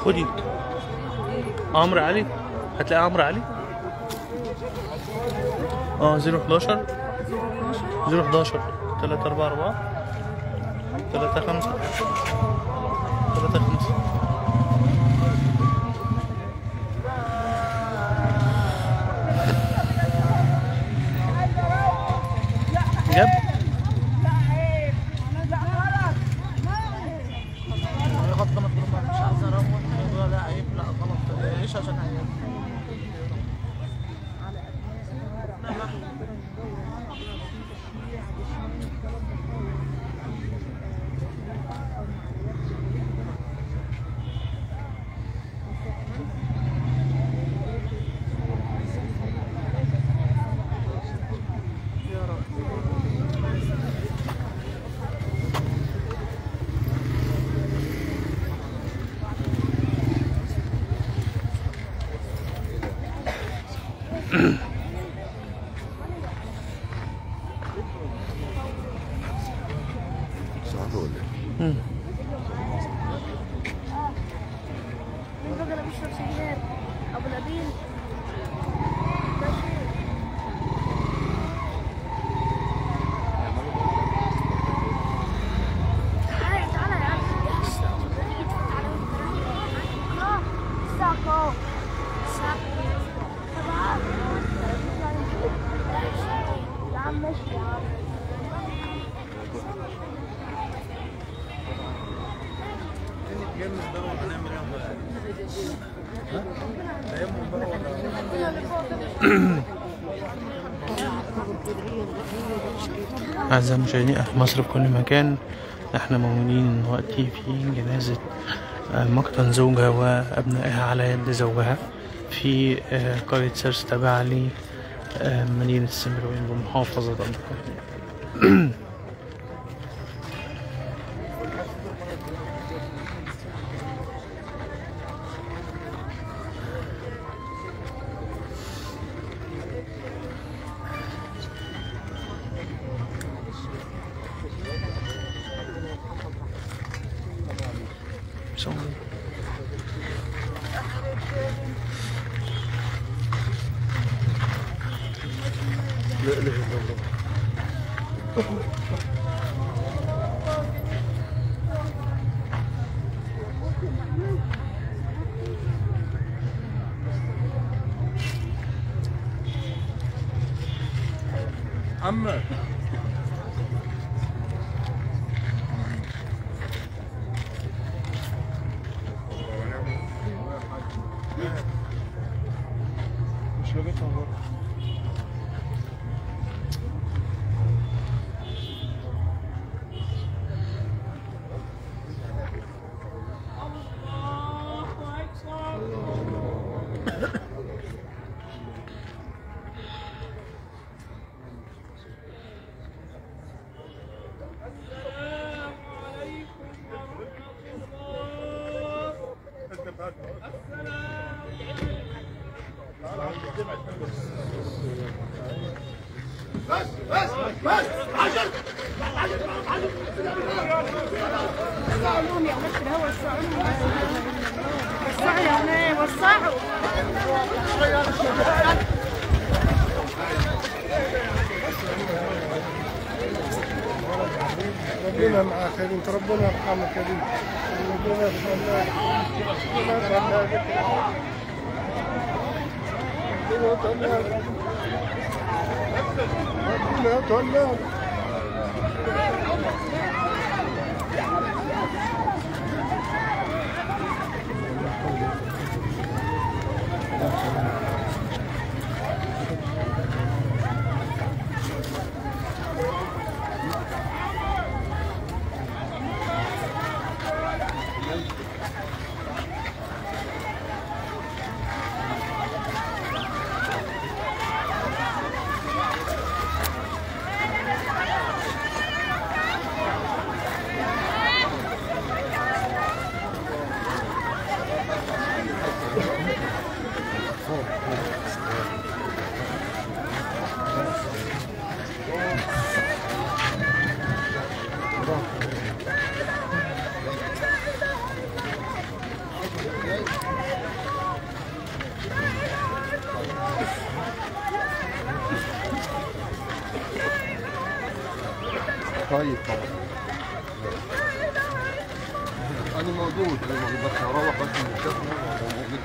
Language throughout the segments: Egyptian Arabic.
خدي عمرو علي هتلاقي عمرو علي اه 011 011 3 4 4 3 5 3 5 جاب غطى مطلوب مش عايز اروح ولا عيب لا غلط ايش عشان عيب صعب ولا إيه؟ الراجل بيشرب سجاير ابو نبيل ده شيء تعالى تعالى يا عم تيجي تعالى اه الساعة اهو الساعة سبعة يا عم ماشي يا عم أعزائي المشاهدين أهل مصر في كل مكان احنا موجودين دلوقتي في جنازة آه، مقتل زوجها وأبنائها على يد زوجها في آه، قرية سرس تابعة لمدينة السمروين بمحافظة القاهرة So- لا اله الا الله عمك مش لقيتها بره وسعوا يا ولاد كده هو وسعوا وسعوا يا ولاد وسعوا ربنا معاك يا بنت ربنا يرحمك يا بنت ربنا يتولاك ربنا يتولاك ربنا يتولاك ربنا يتولاك طيب طبعا انا موجود انا موجود بس هروح بس من الشغل موجود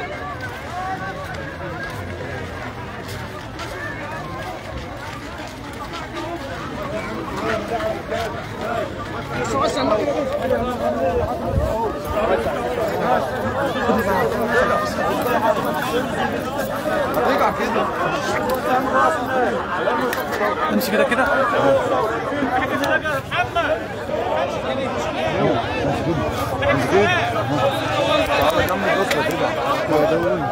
امشي كده كده تعالى جنب الاسره كده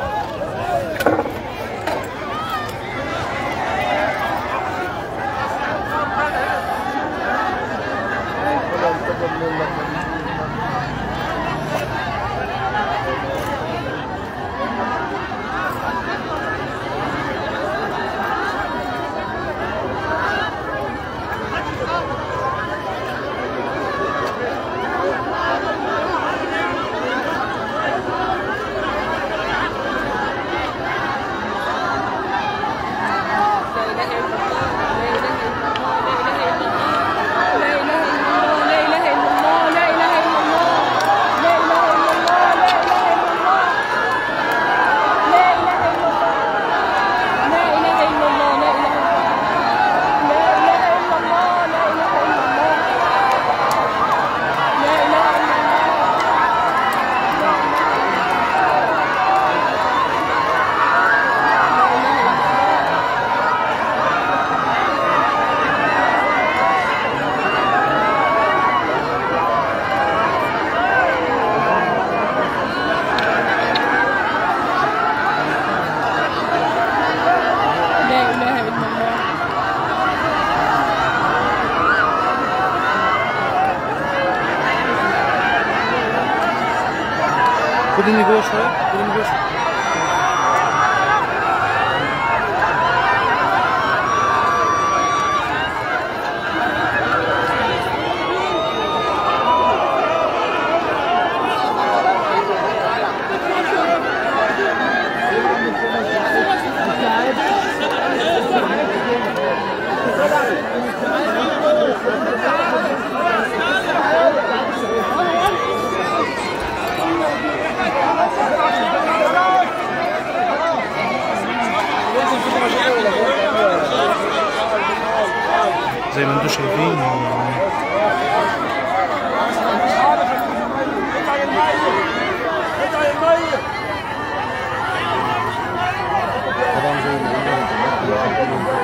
لا اله الا الله خدني جوه شويه خدني جوه شويه زي ما انتم شايفين يعني طبعا زي ما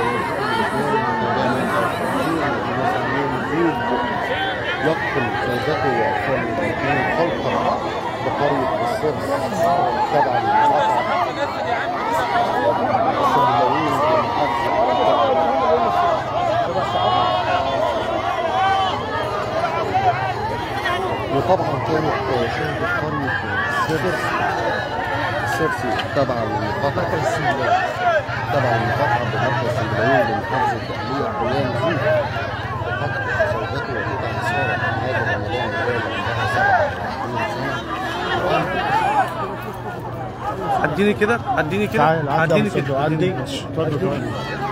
قلنا يقتل زوجته واطفاله الاثنين خلقا بقريه السرس تبع المقاطعه الشماليين في محافظه وطبعا كانت شهدت قريه السرس السرسي تبع المقاطعه تبع المقاطعه بمركز البيوت لمحافظه الدقهليه حيان زيد فقد زوجته وقطع اسرار هذا رمضان الأول عندها 27 سنه اديني كده اديني كده اديني كده عندي اتفضل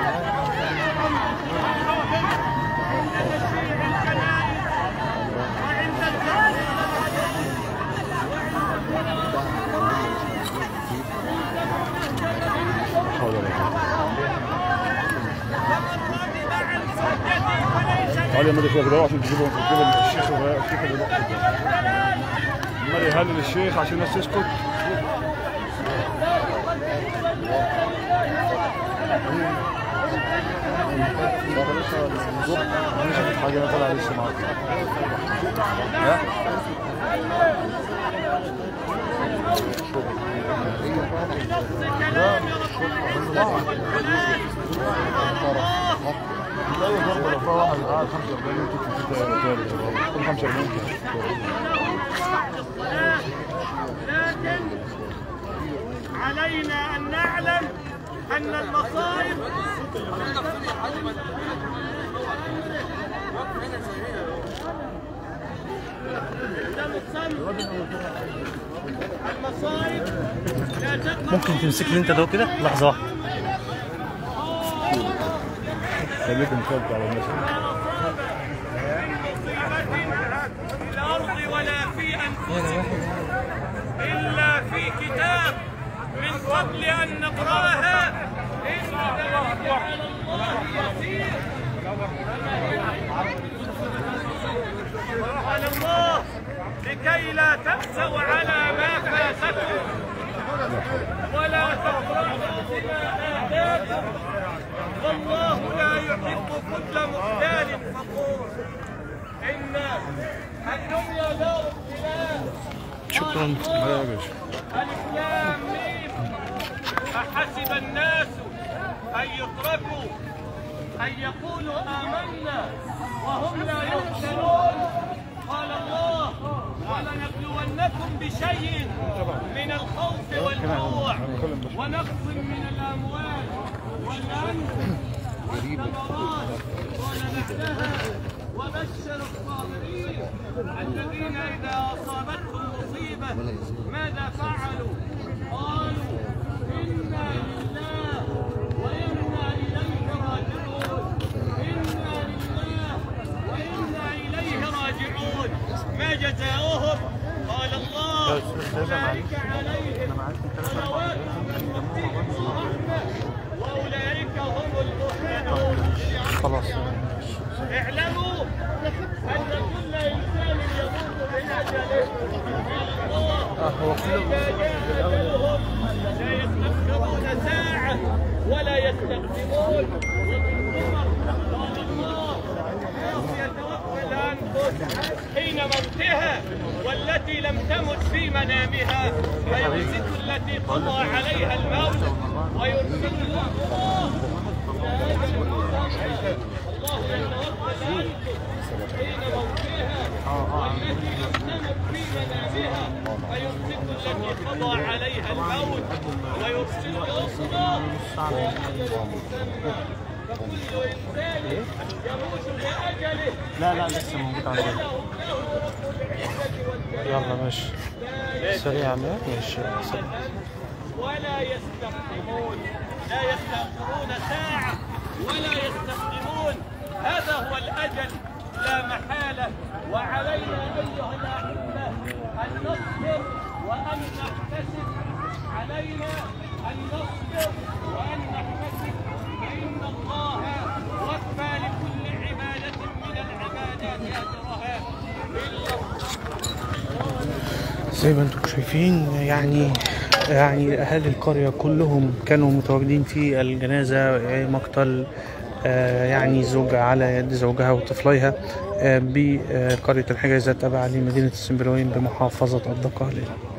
تعالوا يا مدى شويه كده عشان تجيبوا تجيبوا الشيخ الشيخ اللي بقى عمال يهلل الشيخ عشان الناس تسكت انا شفت حاجه انا طالع لسه معاك ايوه برضه لو في واحد قاعد 45 يمكن في تاني كل 45 كده علينا أن نعلم أن المصائب المصائب لا تقنع ممكن تمسك لي انت ده كده لحظه واحده خليكم تفضلوا على الناس إلا في كتاب من قبل أن نقرأها إن ذلك على الله يسير قال الله لكي لا تأسوا على ما فاتكم ولا تفرحوا بما آتاكم والله لا يحب كل مختال فخور إن الدنيا دار ابتلاء شكرا ألف لام ميم أحسب الناس أن يتركوا أن يقولوا آمنا وهم لا يفتنون قال الله ولنبلونكم بشيء من الخوف والجوع ونقص من الأموال والأنفس والثمرات ونبعها وبشر الصابرين الذين إذا أصابتهم مصيبة ماذا فعلوا؟ قالوا إنا لله وإنا إليه راجعون إنا لله وإنا إليه راجعون ما جزاؤهم؟ قال الله أولئك عليهم صلوات من ربهم ورحمة وأولئك هم المهتدون خلاص اعلموا أن كل إنسان يموت بأجله الله فإذا جاء أجلهم لا يستأخرون ساعة ولا يستقدمون وفي الزمر قال الله الله يتوفى الأنفس حين موتها والتي لم تمت في منامها فيمسك التي قضى عليها الموت ويرسل الأخرى إلى أجل مسمى الله يتوفى الأنفس حين موتها والتي لم تمت في منامها فيمسك التي قضى عليها الموت ويرسل الأخرى إلى أجل مسمى فكل إنسان يموت بأجله لا لا لسه موجود عندنا يلا ماشي سريع ماشي سريع. ولا يستقدمون لا يستأخرون ساعة ولا يستقدمون هذا هو الأجل لا محالة وعلينا أيها الأحبة أن نصبر وأن نحتسب علينا أن نصبر وأن نحتسب فإن الله وفى لكل عبادة من العبادات أجرها إلا زي ما انتم شايفين يعني يعني اهالي القريه كلهم كانوا متواجدين في الجنازه مقتل آه، يعني زوجة على يد زوجها وطفليها آه، بقرية الحجازة تابعة لمدينة السنبلاوين بمحافظة الدقهلية